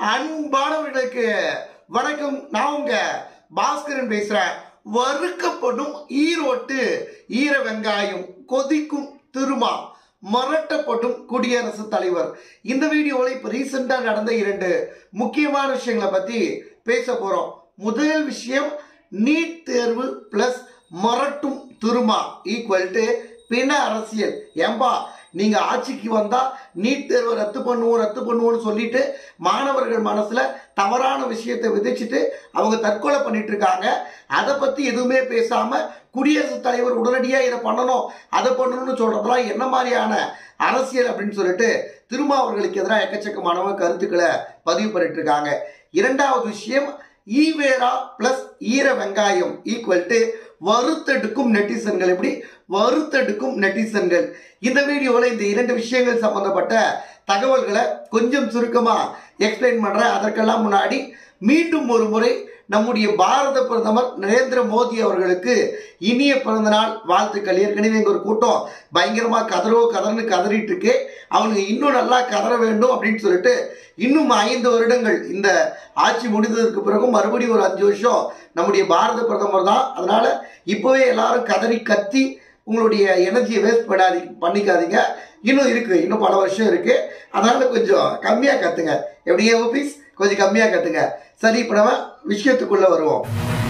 அன்பானவர்களுக்கு வணக்கம் நான் உங்க பாஸ்கரன் பேசுறேன் வறுக்கப்படும் ஈரோட்டு ஈர வெங்காயம் கொதிக்கும் திருமா மரட்டப்படும் குடியரசுத் தலைவர் இந்த வீடியோவில் இப்போ ரீசெண்டாக நடந்த இரண்டு முக்கியமான விஷயங்களை பற்றி பேச போகிறோம் முதல் விஷயம் நீட் தேர்வு ப்ளஸ் மரட்டும் திருமா ஈக்குவல் டு பிண அரசியல் ஏம்பா நீங்க ஆட்சிக்கு வந்தா நீட் தேர்வை ரத்து பண்ணுவோம் ரத்து பண்ணுவோம்னு சொல்லிட்டு மாணவர்கள் மனசுல தவறான விஷயத்தை விதைச்சிட்டு அவங்க தற்கொலை பண்ணிட்டு இருக்காங்க அதை பத்தி எதுவுமே பேசாம குடியரசுத் தலைவர் உடனடியா இதை பண்ணணும் அதை பண்ணணும்னு சொல்றதெல்லாம் என்ன மாதிரியான அரசியல் அப்படின்னு சொல்லிட்டு திருமாவர்களுக்கு எதிராக எக்கச்சக்கமானவங்க கருத்துக்களை பதிவு பண்ணிட்டு இருக்காங்க இரண்டாவது விஷயம் ஈவேரா பிளஸ் ஈர வெங்காயம் ஈக்குவல் டு வறுத்தெடுக்கும் நெட்டிசன்கள் எப்படி வறுத்தெடுக்கும் நெட்டிசன்கள் இந்த வீடியோவில் இந்த இரண்டு விஷயங்கள் சம்பந்தப்பட்ட தகவல்களை கொஞ்சம் சுருக்கமாக எக்ஸ்பிளைன் பண்ணுறேன் அதற்கெல்லாம் முன்னாடி மீண்டும் ஒரு முறை நம்முடைய பாரத பிரதமர் நரேந்திர மோடி அவர்களுக்கு இனிய பிறந்தநாள் வாழ்த்துக்கள் ஏற்கனவே இங்கே ஒரு கூட்டம் பயங்கரமாக கதறோ கதறன்னு கதறிட்டு இருக்கு அவங்க இன்னும் நல்லா கதற வேண்டும் அப்படின்னு சொல்லிட்டு இன்னும் ஐந்து வருடங்கள் இந்த ஆட்சி முடிந்ததற்கு பிறகும் மறுபடியும் ஒரு அஞ்சு வருஷம் நம்முடைய பாரத பிரதமர் தான் அதனால இப்போவே எல்லாரும் கதறி கத்தி உங்களுடைய எனர்ஜியை வேஸ்ட் பண்ணாதி பண்ணிக்காதீங்க இன்னும் இருக்கு இன்னும் பல வருஷம் இருக்கு அதனால கொஞ்சம் கம்மியாக கத்துங்க எப்படியே ஓபீஸ் கொஞ்சம் கம்மியாக கத்துங்க சரி இப்போ நம்ம விஷயத்துக்குள்ள வருவோம்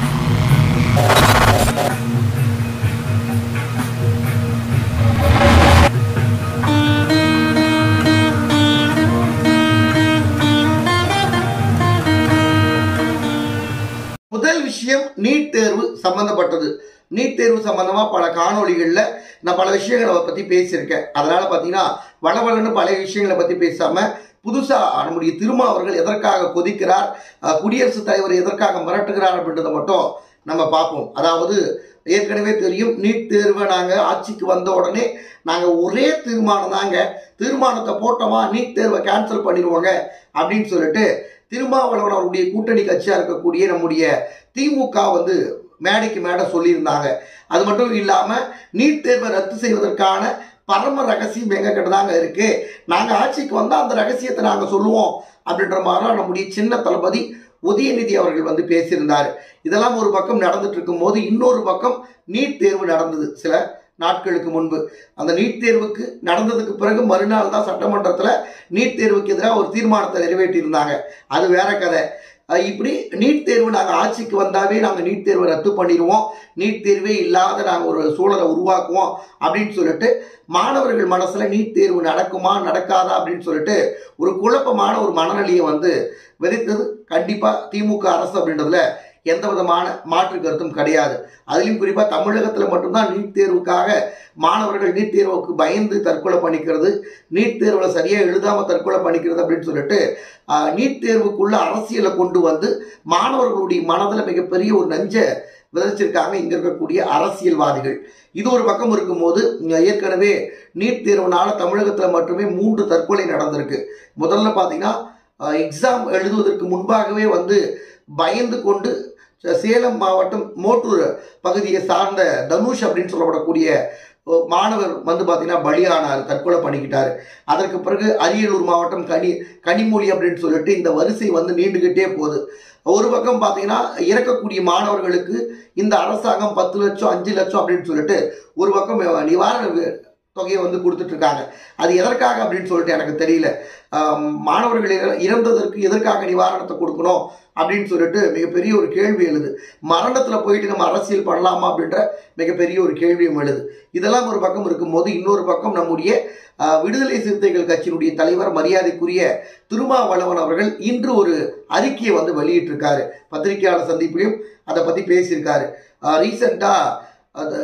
முதல் விஷயம் நீட் தேர்வு சம்பந்தப்பட்டது நீட் தேர்வு சம்பந்தமா பல காணொளிகளில் நான் பல விஷயங்களை பற்றி பேசியிருக்கேன் அதனால பார்த்தீங்கன்னா வளவளன்னு பழைய விஷயங்களை பற்றி பேசாம புதுசா நம்முடைய திருமா அவர்கள் எதற்காக கொதிக்கிறார் அஹ், குடியரசுத் தலைவர் எதற்காக மிரட்டுகிறார் அப்படின்றத மட்டும் நம்ம பார்ப்போம் அதாவது ஏற்கனவே தெரியும் நீட் தேர்வை நாங்கள் ஆட்சிக்கு வந்த உடனே நாங்கள் ஒரே தீர்மானம் தாங்க தீர்மானத்தை போட்டோமா நீட் தேர்வை கேன்சல் பண்ணிடுவோங்க அப்படின்னு சொல்லிட்டு திருமாவளவன் அவருடைய கூட்டணி கட்சியாக இருக்கக்கூடிய நம்முடைய திமுக வந்து மேடைக்கு மேடை சொல்லியிருந்தாங்க அது மட்டும் இல்லாமல் நீட் தேர்வை ரத்து செய்வதற்கான பரம ரகசியம் எங்க கிட்ட தாங்க இருக்கு நாங்கள் ஆட்சிக்கு வந்தால் அந்த ரகசியத்தை நாங்கள் சொல்லுவோம் அப்படின்ற மாதிரிலாம் நம்முடைய சின்ன தளபதி உதயநிதி அவர்கள் வந்து பேசியிருந்தார் இதெல்லாம் ஒரு பக்கம் நடந்துட்டு இருக்கும்போது இன்னொரு பக்கம் நீட் தேர்வு நடந்தது சில நாட்களுக்கு முன்பு அந்த நீட் தேர்வுக்கு நடந்ததுக்கு பிறகு மறுநாள் தான் சட்டமன்றத்தில் நீட் தேர்வுக்கு எதிராக ஒரு தீர்மானத்தை நிறைவேற்றியிருந்தாங்க அது வேற கதை அஹ் இப்படி நீட் தேர்வு நாங்கள் ஆட்சிக்கு வந்தாவே நாங்கள் நீட் தேர்வை ரத்து பண்ணிடுவோம் நீட் தேர்வே இல்லாத நாங்கள் ஒரு சூழலை உருவாக்குவோம் அப்படின்னு சொல்லிட்டு மாணவர்கள் மனசில் நீட் தேர்வு நடக்குமா நடக்காதா அப்படின்னு சொல்லிட்டு ஒரு குழப்பமான ஒரு மனநிலையை வந்து விதைத்தது கண்டிப்பாக திமுக அரசு அப்படின்றதுல எந்த விதமான மாற்று கருத்தும் கிடையாது அதுலேயும் குறிப்பாக தமிழகத்தில் மட்டும்தான் நீட் தேர்வுக்காக மாணவர்கள் நீட் தேர்வுக்கு பயந்து தற்கொலை பண்ணிக்கிறது நீட் தேர்வில் சரியாக எழுதாமல் தற்கொலை பண்ணிக்கிறது அப்படின்னு சொல்லிட்டு ஆஹ், நீட் தேர்வுக்குள்ள அரசியலை கொண்டு வந்து மாணவர்களுடைய மனதில் மிகப்பெரிய ஒரு நஞ்சை விதைச்சிருக்காங்க இங்கே இருக்கக்கூடிய அரசியல்வாதிகள் இது ஒரு பக்கம் இருக்கும்போது இங்க ஏற்கனவே நீட் தேர்வுனால தமிழகத்தில் மட்டுமே மூன்று தற்கொலை நடந்திருக்கு முதல்ல பார்த்தீங்கன்னா எக்ஸாம் எழுதுவதற்கு முன்பாகவே வந்து பயந்து கொண்டு ச- சேலம் மாவட்டம் மோட்டூர் பகுதியை சார்ந்த தனுஷ் அப்படின்னு சொல்லப்படக்கூடிய ஒ- மாணவர் வந்து பார்த்தீங்கன்னா பலியானார் தற்கொலை பண்ணிக்கிட்டார் அதற்கு பிறகு அரியலூர் மாவட்டம் கனி கனிமொழி அப்படின்னு சொல்லிட்டு இந்த வரிசை வந்து நீண்டுகிட்டே போகுது ஒரு பக்கம் பார்த்தீங்கன்னா இறக்கக்கூடிய மாணவர்களுக்கு இந்த அரசாங்கம் பத்து லட்சம் அஞ்சு லட்சம் அப்படின்னு சொல்லிட்டு ஒரு பக்கம் நிவாரண வி- தொகையை வந்து கொடுத்துட்டு இருக்காங்க அது எதற்காக அப்படின்னு சொல்லிட்டு எனக்கு தெரியல ஆம், மாணவர்கள் இற- இறந்ததற்கு எதற்காக நிவாரணத்தை கொடுக்கணும் அப்படின்னு சொல்லிட்டு மிகப்பெரிய ஒரு கேள்வி எழுது மரணத்தில் போயிட்டு நம்ம அரசியல் பண்ணலாமா அப்படின்ற மிகப்பெரிய ஒரு கேள்வியும் எழுது இதெல்லாம் ஒரு பக்கம் இருக்கும்போது இன்னொரு பக்கம் நம்முடைய ஆ, விடுதலை சிறுத்தைகள் கட்சியினுடைய தலைவர் மரியாதைக்குரிய திருமாவளவன் அவர்கள் இன்று ஒரு அறிக்கையை வந்து வெளியிட்டிருக்காரு பத்திரிகையாளர் சந்திப்பிலையும் அதை பற்றி பேசியிருக்காரு ரீசெண்டாக அது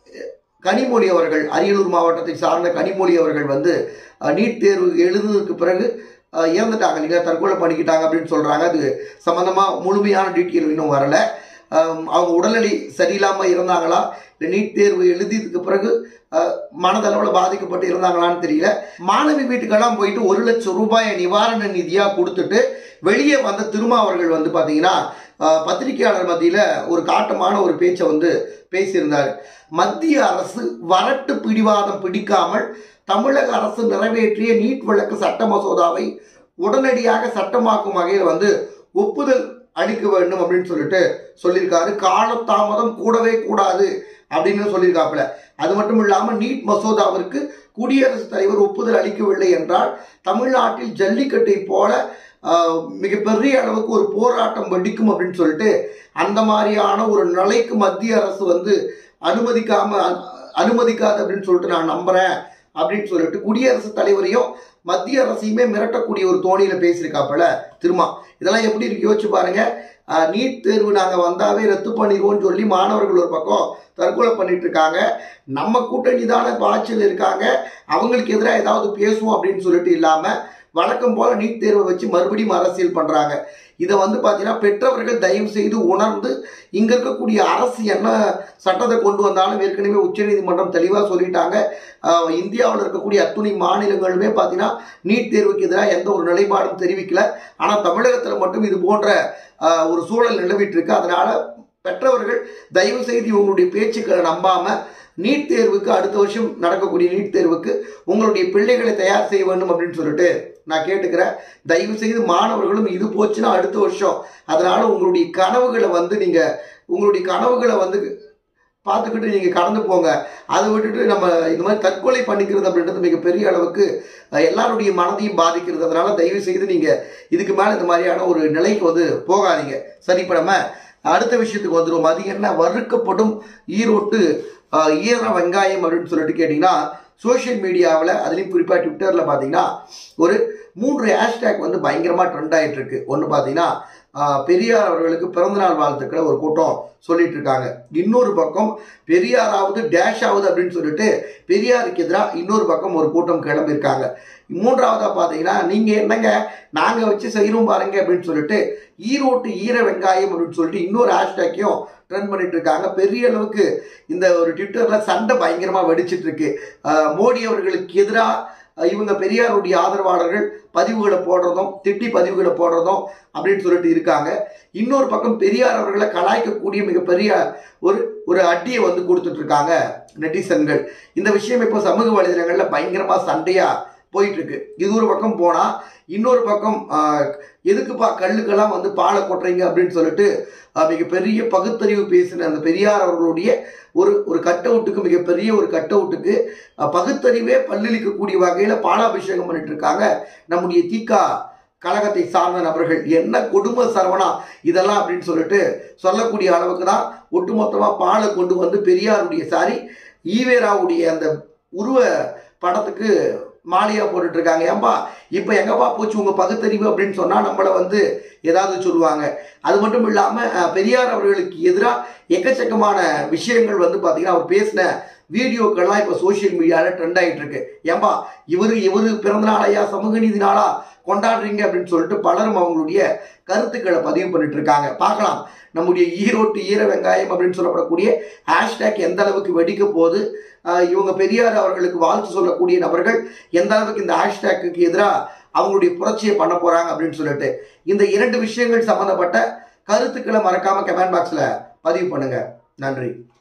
கனிமொழி அவர்கள் அரியலூர் மாவட்டத்தை சார்ந்த கனிமொழி அவர்கள் வந்து அஹ், நீட் தேர்வு எழுதுனதுக்கு பிறகு அஹ், இறந்துட்டாங்க இல்லைங்களா தற்கொலை பண்ணிக்கிட்டாங்க அப்படின்னு சொல்கிறாங்க அது சம்மந்தமாக முழுமையான டீட்டெயில் இன்னும் வரல அஹ், அவங்க உடல்நிலை சரியில்லாமல் இருந்தாங்களா இல்லை நீட் தேர்வு எழுதியதுக்கு பிறகு அஹ், மனதளவில் பாதிக்கப்பட்டு இருந்தாங்களான்னு தெரியல மாணவி வீட்டுக்கெல்லாம் போயிட்டு ஒரு லட்சம் ரூபாயை நிவாரண நிதியாக கொடுத்துட்டு வெளியே வந்த திருமா அவர்கள் வந்து பார்த்தீங்கன்னா அஹ், பத்திரிகையாளர் மத்தியில் ஒரு காட்டமான ஒரு பேச்சை வந்து பேசியிருந்தார் மத்திய அரசு வரட்டு பிடிவாதம் பிடிக்காமல் தமிழக அரசு நிறைவேற்றிய நீட் விளக்கு சட்ட மசோதாவை உடனடியாக சட்டமாக்கும் வகையில் வந்து ஒப்புதல் அளிக்க வேண்டும் அப்படின்னு சொல்லிட்டு சொல்லியிருக்காரு காலதாமதம் கூடவே கூடாது அப்படின்னு சொல்லியிருக்காப்புல அது மட்டும் இல்லாமல் நீட் மசோதாவிற்கு குடியரசுத் தலைவர் ஒப்புதல் அளிக்கவில்லை என்றால் தமிழ்நாட்டில் ஜல்லிக்கட்டை போல ஆஹ், மிகப்பெரிய அளவுக்கு ஒரு போராட்டம் வெடிக்கும் அப்படின்னு சொல்லிட்டு அந்த மாதிரியான ஒரு நிலைக்கு மத்திய அரசு வந்து அனுமதிக்காம அ- அனுமதிக்காது அப்படின்னு சொல்லிட்டு நான் நம்புறேன் அப்படின்னு சொல்லிட்டு குடியரசுத் தலைவரையும் மத்திய அரசையுமே மிரட்டக்கூடிய ஒரு தோணியில பேசியிருக்காப்புல திருமா இதெல்லாம் எப்படி இருக்கு யோசிச்சு பாருங்க ஆஹ், நீட் தேர்வு நாங்கள் வந்தாவே ரத்து பண்ணிடுவோம்னு சொல்லி மாணவர்கள் ஒரு பக்கம் தற்கொலை பண்ணிட்டு இருக்காங்க நம்ம கூட்டணி தானே பாய்ச்சல் இருக்காங்க அவங்களுக்கு எதிராக ஏதாவது பேசுவோம் அப்படின்னு சொல்லிட்டு இல்லாமல் வழக்கம் போல நீட் தேர்வை வச்சு மறுபடியும் அரசியல் பண்றாங்க இதை வந்து பார்த்தீங்கன்னா பெற்றவர்கள் தயவு செய்து உணர்ந்து இங்க இருக்கக்கூடிய அரசு என்ன சட்டத்தை கொண்டு வந்தாலும் ஏற்கனவே உச்சநீதிமன்றம் தெளிவாக சொல்லிட்டாங்க ஆஹ் இந்தியாவில் இருக்கக்கூடிய அத்துணை மாநிலங்களுமே பார்த்தீங்கன்னா நீட் தேர்வுக்கு எதிராக எந்த ஒரு நிலைப்பாடும் தெரிவிக்கல ஆனால் தமிழகத்தில் மட்டும் இது போன்ற ஆஹ் ஒரு சூழல் நிலவிட்டு இருக்கு அதனால பெற்றவர்கள் தயவு செய்து இவங்களுடைய பேச்சுக்களை நம்பாம நீட் தேர்வுக்கு அடுத்த வருஷம் நடக்கக்கூடிய நீட் தேர்வுக்கு உங்களுடைய பிள்ளைகளை தயார் செய்ய வேண்டும் அப்படின்னு சொல்லிட்டு நான் கேட்டுக்கிறேன் தயவு செய்து மாணவர்களும் இது போச்சுன்னா அடுத்த வருஷம் அதனால உங்களுடைய கனவுகளை வந்து நீங்க உங்களுடைய கனவுகளை வந்து பார்த்துக்கிட்டு நீங்கள் கடந்து போங்க அதை விட்டுட்டு நம்ம இந்த மாதிரி தற்கொலை பண்ணிக்கிறது அப்படின்றது மிகப்பெரிய அளவுக்கு அஹ், எல்லாருடைய மனதையும் பாதிக்கிறது அதனால தயவு செய்து நீங்கள் இதுக்கு மேலே இந்த மாதிரியான ஒரு நிலைக்கு வந்து போகாதீங்க சரி இப்போ நம்ம அடுத்த விஷயத்துக்கு வந்துடும் அது என்ன வறுக்கப்படும் ஈரோட்டு அஹ், ஈர வெங்காயம் அப்படின்னு சொல்லிட்டு கேட்டிங்கன்னா சோஷியல் மீடியாவில் அதுலேயும் குறிப்பாக ட்விட்டரில் பார்த்தீங்கன்னா ஒரு மூன்று ஹேஷ்டேக் வந்து பயங்கரமாக ட்ரெண்ட் ஆகிட்டு இருக்கு ஒன்று பார்த்தீங்கன்னா ஆஹ், பெரியார் அவர்களுக்கு பிறந்தநாள் வாழ்த்துக்களை ஒரு கூட்டம் சொல்லிட்டு இருக்காங்க இன்னொரு பக்கம் பெரியாராவது டேஷ் ஆகுது அப்படின்னு சொல்லிட்டு பெரியாருக்கு எதிராக இன்னொரு பக்கம் ஒரு கூட்டம் கிளம்பியிருக்காங்க மூன்றாவதா பார்த்தீங்கன்னா நீங்கள் என்னங்க நாங்கள் வச்சு செய்கிறோம் பாருங்க அப்படின்னு சொல்லிட்டு ஈரோட்டு ஈர வெங்காயம் அப்படின்னு சொல்லிட்டு இன்னொரு ஹேஷ்டேக்கையும் ட்ரெண்ட் பண்ணிட்டு இருக்காங்க பெரிய அளவுக்கு இந்த ஒரு ட்விட்டர்ல சண்டை பயங்கரமா வெடிச்சிட்டு இருக்கு ஆஹ் மோடி அவர்களுக்கு எதிராக இவங்க பெரியாருடைய ஆதரவாளர்கள் பதிவுகளை போடுறதும் திட்டி பதிவுகளை போடுறதும் அப்படின்னு சொல்லிட்டு இருக்காங்க இன்னொரு பக்கம் பெரியார் அவர்களை கலாய்க்கக்கூடிய மிகப்பெரிய ஒரு ஒரு அடியை வந்து கொடுத்துட்டு இருக்காங்க நெட்டிசன்கள் இந்த விஷயம் இப்போ சமூக வலைதளங்கள்ல பயங்கரமா சண்டையா போயிட்டு இருக்கு இது ஒரு பக்கம் போனா இன்னொரு பக்கம் ஆஹ், எதுக்குப்பா கல்லுக்கெல்லாம் வந்து பாலை கொட்டுறீங்க அப்படின்னு சொல்லிட்டு ஆஹ், மிகப்பெரிய பகுத்தறிவு பேசின அந்த பெரியார் அவர்களுடைய ஒரு ஒரு கட் அவுட்டுக்கு மிகப்பெரிய ஒரு கட் அவுட்டுக்கு பகுத்தறிவே பல்லிழிக்கக்கூடிய வகையில பாலாபிஷேகம் பண்ணிட்டு இருக்காங்க நம்முடைய தீகா கழகத்தை சார்ந்த நபர்கள் என்ன கொடுமை சரவணா இதெல்லாம் அப்படின்னு சொல்லிட்டு சொல்லக்கூடிய அளவுக்கு தான் ஒட்டுமொத்தமா பாலை கொண்டு வந்து பெரியாருடைய சாரி ஈவேராவுடைய அந்த உருவ படத்துக்கு மாலையா போட்டுட்டு இருக்காங்க ஏன்பா இப்போ எங்கப்பா போச்சு உங்க பகுத்தறிவு அப்படின்னு சொன்னா நம்மளை வந்து ஏதாவது சொல்லுவாங்க அது மட்டும் இல்லாம அஹ், பெரியார் அவர்களுக்கு எதிராக எக்கச்சக்கமான விஷயங்கள் வந்து பாத்தீங்கன்னா அவர் பேசின வீடியோக்கள்லாம் இப்போ சோஷியல் மீடியாவில் ட்ரெண்ட் ஆகிட்டு இருக்கு ஏன்பா இவரு இவரு பிறந்த நாளையா சமூக நீதி நாளா கொண்டாடுறீங்க அப்படின்னு சொல்லிட்டு பலரும் அவங்களுடைய கருத்துக்களை பதிவு பண்ணிட்டு இருக்காங்க பார்க்கலாம் நம்முடைய ஈரோட்டு ஈர வெங்காயம் அப்படின்னு சொல்லப்படக்கூடிய ஹேஷ்டேக் எந்த அளவுக்கு வெடிக்க போகுது ஆஹ் இவங்க பெரியார் அவர்களுக்கு வாழ்த்து சொல்லக்கூடிய நபர்கள் எந்த அளவுக்கு இந்த ஹேஷ்டேக்கு எதிராக அவங்களுடைய புரட்சியை பண்ண போறாங்க அப்படின்னு சொல்லிட்டு இந்த இரண்டு விஷயங்கள் சம்பந்தப்பட்ட கருத்துக்களை மறக்காம கமெண்ட் பாக்ஸ்ல பதிவு பண்ணுங்க நன்றி